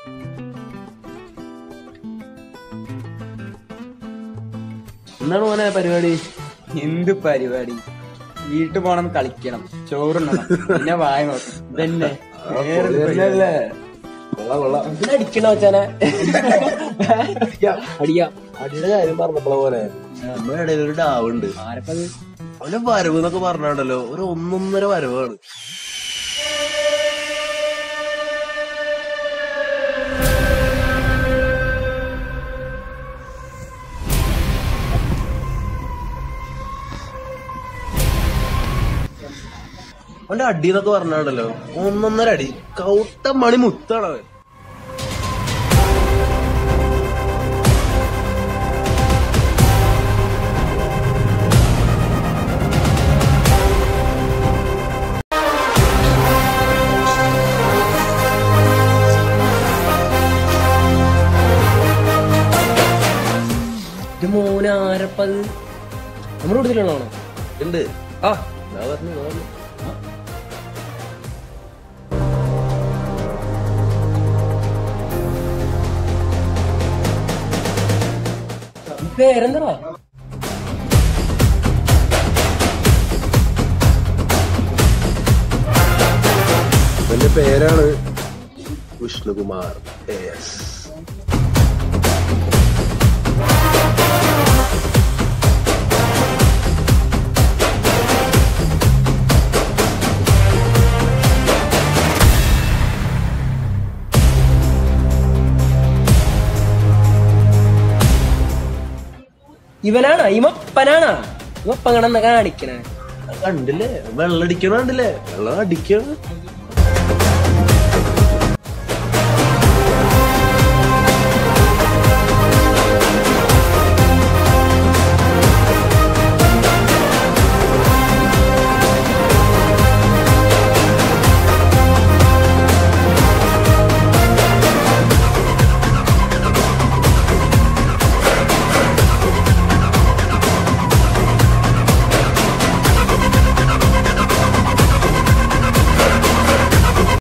എന്താണ് മോനെ പരിപാടി എന്ത് പരിപാടി വീട്ടിൽ പോണം കളിക്കണം ചോറുണ്ണണം പിന്നെ വായ നോക്കണം ഇതന്നെ വേറെ എന്ത് പരിപാടി? അല്ലേ കൊള്ളാം കൊള്ളാം അടിക്കണ വെച്ചാനെ അടിയാ അടിയുടെ കാര്യം പറഞ്ഞപ്പോളെ പോലെ നമ്മുടെ ഇടയിൽ ഒരു ഡാവുണ്ട് ആരപ്പത് അവന്റെ വരവ് എന്നൊക്കെ പറഞ്ഞാണ്ടല്ലോ ഒരു ഒന്നൊന്നര വരവാണ് അവന്റെ അടി എന്നൊക്കെ പറഞ്ഞാണ്ടല്ലോ ഒന്നൊന്നര അടി കൗട്ട മണി മുത്താണ് അവൻ ഇത് മോനെ ആരപ്പത് നമ്മുടെ കൂടുതലാണോ ഉണ്ട് ആ ഞാൻ പറഞ്ഞു ഞാൻ പറഞ്ഞു പേരെന്താ എന്റെ പേരാണ് വിഷ്ണുകുമാർ എസ് ഇവനാണോ ഇമപ്പനാണോ ഇമപ്പങ്ങണെന്ന് കാണിക്കണേ കണ്ടില്ലേ വെള്ളം അടിക്കണ കണ്ടില്ലേ വെള്ളം അടിക്കണം